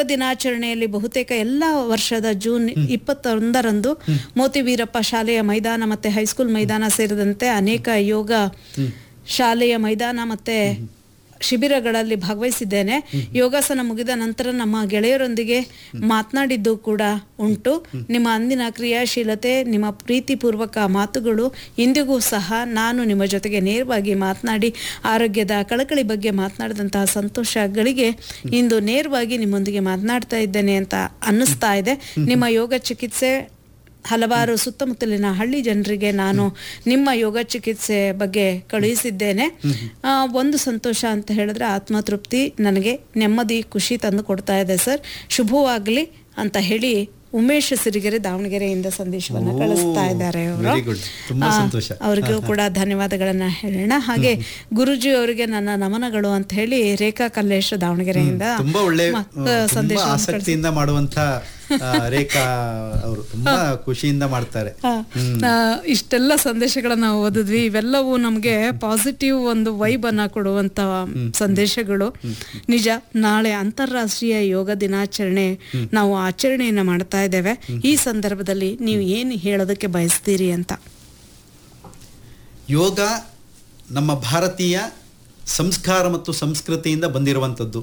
ದಿನಾಚರಣೆಯಲ್ಲಿ ಬಹುತೇಕ ಎಲ್ಲ ವರ್ಷದ ಜೂನ್ ಇಪ್ಪತ್ತೊಂದರಂದು ಮೋತಿ ವೀರಪ್ಪ ಶಾಲೆಯ ಮೈದಾನ ಮತ್ತೆ ಹೈಸ್ಕೂಲ್ ಮೈದಾನ ಸೇರಿದಂತೆ ಅನೇಕ ಯೋಗ ಶಾಲೆಯ ಮೈದಾನ ಮತ್ತೆ ಶಿಬಿರಗಳಲ್ಲಿ ಭಾಗವಹಿಸಿದ್ದೇನೆ ಯೋಗಾಸನ ಮುಗಿದ ನಂತರ ನಮ್ಮ ಗೆಳೆಯರೊಂದಿಗೆ ಮಾತನಾಡಿದ್ದು ಕೂಡ ಉಂಟು ನಿಮ್ಮ ಅಂದಿನ ಕ್ರಿಯಾಶೀಲತೆ ನಿಮ್ಮ ಪ್ರೀತಿಪೂರ್ವಕ ಮಾತುಗಳು ಇಂದಿಗೂ ಸಹ ನಾನು ನಿಮ್ಮ ಜೊತೆಗೆ ನೇರವಾಗಿ ಮಾತನಾಡಿ ಆರೋಗ್ಯದ ಕಳಕಳಿ ಬಗ್ಗೆ ಮಾತನಾಡಿದಂತಹ ಸಂತೋಷಗಳಿಗೆ ಇಂದು ನೇರವಾಗಿ ನಿಮ್ಮೊಂದಿಗೆ ಮಾತನಾಡ್ತಾ ಇದ್ದೇನೆ ಅಂತ ಅನ್ನಿಸ್ತಾ ಇದೆ ನಿಮ್ಮ ಯೋಗ ಚಿಕಿತ್ಸೆ ಹಲವಾರು ಸುತ್ತಮುತ್ತಲಿನ ಹಳ್ಳಿ ಜನರಿಗೆ ನಾನು ನಿಮ್ಮ ಯೋಗ ಚಿಕಿತ್ಸೆ ಬಗ್ಗೆ ಕಳುಹಿಸಿದ್ದೇನೆ ಆ, ಒಂದು ಸಂತೋಷ ಅಂತ ಹೇಳಿದ್ರೆ ಆತ್ಮತೃಪ್ತಿ ನನಗೆ ನೆಮ್ಮದಿ ಖುಷಿ ತಂದು ಕೊಡ್ತಾ ಇದೆ ಸರ್ ಶುಭವಾಗ್ಲಿ ಅಂತ ಹೇಳಿ ಉಮೇಶ್ ಸಿರಿಗೆರೆ ದಾವಣಗೆರೆಯಿಂದ ಸಂದೇಶವನ್ನ ಓ, ಕಳಿಸ್ತಾ ಇದ್ದಾರೆ ಅವರು very good. ತುಂಬಾ ಸಂತೋಷ. ಅವರಿಗೂ ಕೂಡ ಧನ್ಯವಾದಗಳನ್ನ ಹೇಳೋಣ ಹಾಗೆ ಗುರುಜಿ ಅವರಿಗೆ ನನ್ನ ನಮನಗಳು ಅಂತ ಹೇಳಿ ರೇಖಾ ಕಲ್ಲೇಶ್ ದಾವಣಗೆರೆಯಿಂದ ತುಂಬಾ ಒಳ್ಳೆ ಮ- ತುಂಬಾ ಸಂದೇಶವನ್ನು ಆಸಕ್ತಿಯಿಂದ ಮಾಡುವಂತ ಆ, ರೇಖಾ ಅವರು ತುಂಬಾ ಖುಷಿಯಿಂದ ಮಾಡ್ತಾರೆ ಆ, ಆ, ಇಷ್ಟೆಲ್ಲ ಸಂದೇಶಗಳನ್ನ ಓದಿದ್ವಿ ಇವೆಲ್ಲವೂ ನಮ್ಗೆ ಪಾಸಿಟಿವ್ ಒಂದು ವೈಬ್ ಅನ್ನ ಕೊಡುವಂತ ಸಂದೇಶಗಳು ನಿಜ ನಾಳೆ ಅಂತಾರಾಷ್ಟ್ರೀಯ ಯೋಗ ದಿನಾಚರಣೆ ನಾವು ಆಚರಣೆಯನ್ನ ಮಾಡ್ತಾ ಇದ್ದೇವೆ ಈ ಸಂದರ್ಭದಲ್ಲಿ ನೀವು ಏನು ಹೇಳೋದಕ್ಕೆ ಬಯಸ್ತೀರಿ ಅಂತ ಯೋಗ ನಮ್ಮ ಭಾರತೀಯ ಸಂಸ್ಕಾರ ಮತ್ತು ಸಂಸ್ಕೃತಿಯಿಂದ ಬಂದಿರುವಂಥದ್ದು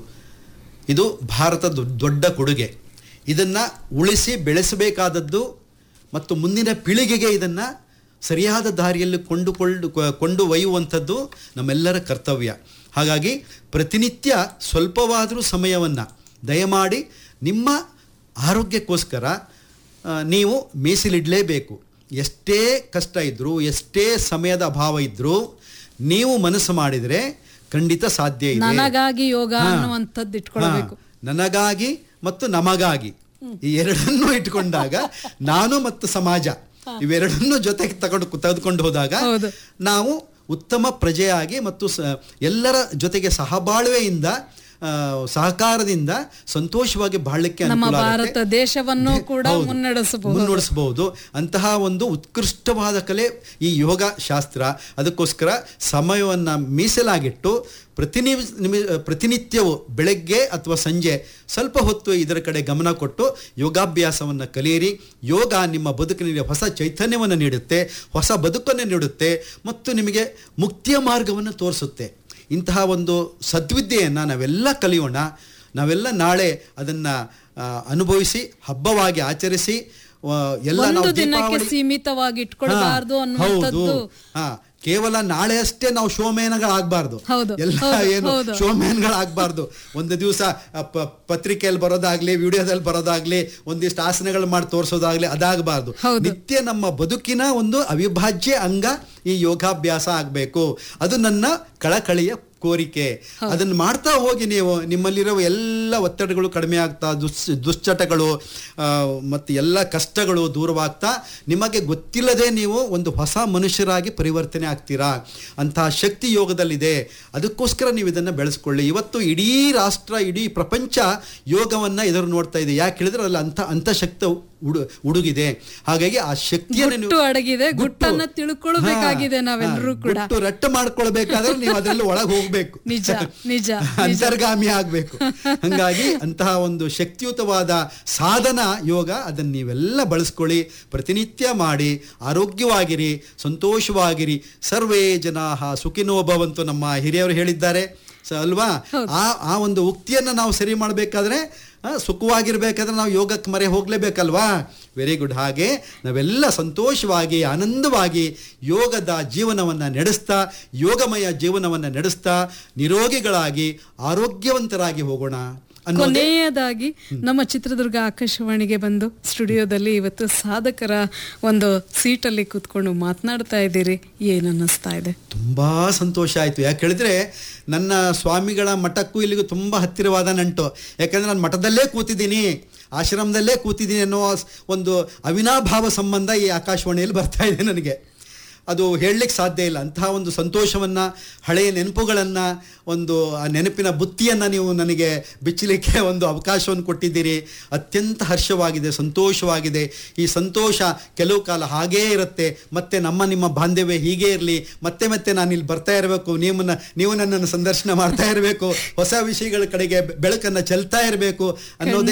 ಇದು ಭಾರತದ ದೊಡ್ಡ ಕೊಡುಗೆ ಇದನ್ನು ಉಳಿಸಿ ಬೆಳೆಸಬೇಕಾದದ್ದು ಮತ್ತು ಮುಂದಿನ ಪೀಳಿಗೆಗೆ ಇದನ್ನು ಸರಿಯಾದ ದಾರಿಯಲ್ಲಿ ಕೊಂಡುಕೊಂಡು ಕೊಂಡು ಒಯ್ಯುವಂಥದ್ದು ನಮ್ಮೆಲ್ಲರ ಕರ್ತವ್ಯ ಹಾಗಾಗಿ ಪ್ರತಿನಿತ್ಯ ಸ್ವಲ್ಪವಾದರೂ ಸಮಯವನ್ನು ದಯಮಾಡಿ ನಿಮ್ಮ ಆರೋಗ್ಯಕ್ಕೋಸ್ಕರ ಆ, ನೀವು ಮೀಸಲಿಡಲೇಬೇಕು ಎಷ್ಟೇ ಕಷ್ಟ ಇದ್ದರೂ ಎಷ್ಟೇ ಸಮಯದ ಅಭಾವ ಇದ್ದರೂ ನೀವು ಮನಸ್ಸು ಮಾಡಿದರೆ ಖಂಡಿತ ಸಾಧ್ಯ ಇದೆ ನನಗಾಗಿ ಯೋಗ ಹಾ. ಅನ್ನುವಂಥದ್ದು ಇಟ್ಕೊಳ್ಬೇಕು ಹಾ. ನನಗಾಗಿ ಮತ್ತು ನಮಗಾಗಿ ಈ ಎರಡನ್ನೂ ಇಟ್ಕೊಂಡಾಗ ನಾನು ಮತ್ತು ಸಮಾಜ ಇವೆರಡನ್ನೂ ಜೊತೆಗೆ ತಗೊಂಡು ತೆಗೆದುಕೊಂಡು ಹೋದಾಗ ಹೌದು. ನಾವು ಉತ್ತಮ ಪ್ರಜೆಯಾಗಿ ಮತ್ತು ಸ- ಎಲ್ಲರ ಜೊತೆಗೆ ಸಹಬಾಳ್ವೆಯಿಂದ ಆ, ಸಹಕಾರದಿಂದ ಸಂತೋಷವಾಗಿ ಬಾಳ್ಲಿಕ್ಕೆ ನಮ್ಮ ಅನುಕೂಲ ಆಗುತ್ತೆ. ಭಾರತ ದೇಶವನ್ನು ಕೂಡ ಹೌದು. ಮುನ್ನಡೆಸಬಹುದು ಮುನ್ನಡೆಸಬಹುದು ಅಂತಹ ಒಂದು ಉತ್ಕೃಷ್ಟವಾದ ಕಲೆ ಈ ಯೋಗ ಶಾಸ್ತ್ರ ಅದಕ್ಕೋಸ್ಕರ ಸಮಯವನ್ನು ಮೀಸಲಾಗಿಟ್ಟು ಪ್ರತಿನಿ ನಿಮಿ- ಪ್ರತಿನಿತ್ಯವೂ ಬೆಳಗ್ಗೆ ಅಥವಾ ಸಂಜೆ ಸ್ವಲ್ಪ ಹೊತ್ತು ಇದರ ಕಡೆ ಗಮನ ಕೊಟ್ಟು ಯೋಗಾಭ್ಯಾಸವನ್ನು ಕಲಿಯಿರಿ ಯೋಗ ನಿಮ್ಮ ಬದುಕಿನಲ್ಲಿ ಹೊಸ ಚೈತನ್ಯವನ್ನು ನೀಡುತ್ತೆ ಹೊಸ ಬದುಕನ್ನು ನೀಡುತ್ತೆ ಮತ್ತು ನಿಮಗೆ ಮುಕ್ತಿಯ ಮಾರ್ಗವನ್ನು ತೋರಿಸುತ್ತೆ ಇಂತಹ ಒಂದು ಸದ್ವಿದ್ಯೆಯನ್ನು ನಾವೆಲ್ಲ ಕಲಿಯೋಣ ನಾವೆಲ್ಲ ನಾಳೆ ಅದನ್ನು ಅನುಭವಿಸಿ ಹಬ್ಬವಾಗಿ ಆಚರಿಸಿ ಆ, ಎಲ್ಲ ಒಂದು ನಾವು ದಿನಕ್ಕೆ ದೀಪಾವಳಿ ಸೀಮಿತವಾಗಿ ಇಟ್ಕೊಳ್ಬಾರ್ದು ಹಾ, ಅನ್ನುವಂಥದ್ದು ಹೌದು. ಹಾ ಕೇವಲ ನಾಳೆ ಅಷ್ಟೇ ನಾವು ಶೋಮೇನಗಳಾಗಬಾರ್ದು ಹೌದು, ಎಲ್ಲ ಹೌದು, ಏನು ಹೌದು. ಶೋಮ್ಯಾನ್ಗಳಾಗಬಾರ್ದು ಒಂದು ದಿವಸ ಪತ್ರಿಕೆಯಲ್ಲಿ ಬರೋದಾಗ್ಲಿ ವಿಡಿಯೋದಲ್ಲಿ ಬರೋದಾಗ್ಲಿ ಒಂದಿಷ್ಟು ಆಸನಗಳು ಮಾಡಿ ತೋರಿಸೋದಾಗ್ಲಿ ಅದಾಗಬಾರ್ದು ಹೌದು. ನಿತ್ಯ ನಮ್ಮ ಬದುಕಿನ ಒಂದು ಅವಿಭಾಜ್ಯ ಅಂಗ ಈ ಯೋಗಾಭ್ಯಾಸ ಆಗಬೇಕು ಅದು ನನ್ನ ಕಳಕಳಿಯ ಕೋರಿಕೆ ಅದನ್ನು ಮಾಡ್ತಾ ಹೋಗಿ ನೀವು ನಿಮ್ಮಲ್ಲಿರೋ ಎಲ್ಲ ಒತ್ತಡಗಳು ಕಡಿಮೆ ಆಗ್ತಾ ದುಸ್ ದುಶ್ಚಟಗಳು ಆ, ಮತ್ತು ಎಲ್ಲ ಕಷ್ಟಗಳು ದೂರವಾಗ್ತಾ ನಿಮಗೆ ಗೊತ್ತಿಲ್ಲದೆ ನೀವು ಒಂದು ಹೊಸ ಮನುಷ್ಯರಾಗಿ ಪರಿವರ್ತನೆ ಆಗ್ತೀರಾ ಅಂತಹ ಶಕ್ತಿ ಯೋಗದಲ್ಲಿದೆ ಅದಕ್ಕೋಸ್ಕರ ನೀವು ಇದನ್ನು ಬೆಳೆಸ್ಕೊಳ್ಳಿ ಇವತ್ತು ಇಡೀ ರಾಷ್ಟ್ರ ಇಡೀ ಪ್ರಪಂಚ ಯೋಗವನ್ನು ಎದುರು ನೋಡ್ತಾ ಇದೆ ಯಾಕೆ ಹೇಳಿದ್ರೆ ಅಲ್ಲಿ ಅಂತ ಅಂತ ಶಕ್ತಿ ಉಡು ಉಡುಗಿದೆ ಹಾಗಾಗಿ ಆ ಶಕ್ತಿಯನ್ನು ನೀವು- ಗುಟ್ಟು ಅಡಗಿದೆ, ಗುಟ್ಟು. ಗುಟ್ಟನ್ನ ತಿಳ್ಕೊಳ್ಬೇಕಾಗಿದೆ ಹಾ, ನಾವೆಲ್ಲರೂ ಹಾ, ಕೂಡ. ಗುಟ್ಟು ರಟ್ಟು ಮಾಡ್ಕೊಳ್ಬೇಕಾದ್ರೆ ನೀವು ಅದರಲ್ಲಿ ಒಳಗೆ ಹೋಗ್ಬೇಕು ನಿಜ, ನಿಜ, ಅಂತರ್ಗಾಮಿ ಆಗ್ಬೇಕು ಹಂಗಾಗಿ ಅಂತಹ ಒಂದು ಶಕ್ತಿಯುತವಾದ ಸಾಧನ ಯೋಗ ಅದನ್ನು ನೀವೆಲ್ಲ ಬಳಸ್ಕೊಳ್ಳಿ ಪ್ರತಿನಿತ್ಯ ಮಾಡಿ ಆರೋಗ್ಯವಾಗಿರಿ ಸಂತೋಷವಾಗಿರಿ ಸರ್ವೇ ಜನಾಹ ಸುಖಿನೋ ಭವಂತು ನಮ್ಮ ಹಿರಿಯವರು ಹೇಳಿದ್ದಾರೆ ಸ ಅಲ್ವಾ ಆ ಆ ಒಂದು ಉಕ್ತಿಯನ್ನು ನಾವು ಸರಿ ಮಾಡಬೇಕಾದ್ರೆ ಸುಖವಾಗಿರ್ಬೇಕಾದ್ರೆ ನಾವು ಯೋಗಕ್ಕೆ ಮರೆ ಹೋಗಲೇಬೇಕಲ್ವಾ ವೆರಿ ಗುಡ್ ಹಾಗೆ ನಾವೆಲ್ಲ ಸಂತೋಷವಾಗಿ ಆನಂದವಾಗಿ ಯೋಗದ ಜೀವನವನ್ನು ನಡೆಸ್ತಾ ಯೋಗಮಯ ಜೀವನವನ್ನು ನಡೆಸ್ತಾ ನಿರೋಗಿಗಳಾಗಿ ಆರೋಗ್ಯವಂತರಾಗಿ ಹೋಗೋಣ ಅನ್ನೋದೇ ಕೊನೆಯದಾಗಿ ನಮ್ಮ ಚಿತ್ರದುರ್ಗ ಆಕಾಶವಾಣಿಗೆ ಬಂದು ಸ್ಟುಡಿಯೋದಲ್ಲಿ ಇವತ್ತು ಸಾಧಕರ ಒಂದು ಸೀಟಲ್ಲಿ ಕೂತ್ಕೊಂಡು ಮಾತನಾಡ್ತಾ ಇದ್ದೀರಿ ಏನ್ ಅನ್ನಿಸ್ತಾ ಇದೆ ತುಂಬ ಸಂತೋಷ ಆಯಿತು ಯಾಕೆ ಹೇಳಿದ್ರೆ ನನ್ನ ಸ್ವಾಮಿಗಳ ಮಠಕ್ಕೂ ಇಲ್ಲಿಗೂ ತುಂಬ ಹತ್ತಿರವಾದ ನಂಟು ಯಾಕಂದ್ರೆ ನಾನು ಮಠದಲ್ಲೇ ಕೂತಿದ್ದೀನಿ ಆಶ್ರಮದಲ್ಲೇ ಕೂತಿದ್ದೀನಿ ಅನ್ನೋ ಒಂದು ಅವಿನಾಭಾವ ಸಂಬಂಧ ಈ ಆಕಾಶವಾಣಿಯಲ್ಲಿ ಬರ್ತಾ ಇದೆ ನನಗೆ ಅದು ಹೇಳಲಿಕ್ಕೆ ಸಾಧ್ಯ ಇಲ್ಲ ಅಂತಹ ಒಂದು ಸಂತೋಷವನ್ನು ಹಳೆಯ ನೆನಪುಗಳನ್ನು ಒಂದು ಆ ನೆನಪಿನ ಬುತ್ತಿಯನ್ನು ನೀವು ನನಗೆ ಬಿಚ್ಚಲಿಕ್ಕೆ ಒಂದು ಅವಕಾಶವನ್ನು ಕೊಟ್ಟಿದ್ದೀರಿ ಅತ್ಯಂತ ಹರ್ಷವಾಗಿದೆ ಸಂತೋಷವಾಗಿದೆ ಈ ಸಂತೋಷ ಕೆಲವು ಕಾಲ ಹಾಗೇ ಇರುತ್ತೆ ಮತ್ತೆ ನಮ್ಮ ನಿಮ್ಮ ಬಾಂಧವ್ಯ ಹೀಗೇ ಇರಲಿ ಮತ್ತೆ ಮತ್ತೆ ನಾನು ಇಲ್ಲಿ ಬರ್ತಾ ಇರಬೇಕು ನಿಮ್ಮನ್ನ ನೀವು ನನ್ನನ್ನು ಸಂದರ್ಶನ ಮಾಡ್ತಾ ಇರಬೇಕು ಹೊಸ ವಿಷಯಗಳ ಕಡೆಗೆ ಬೆಳಕನ್ನು ಚೆಲ್ತಾ ಇರಬೇಕು ಅನ್ನೋದೇ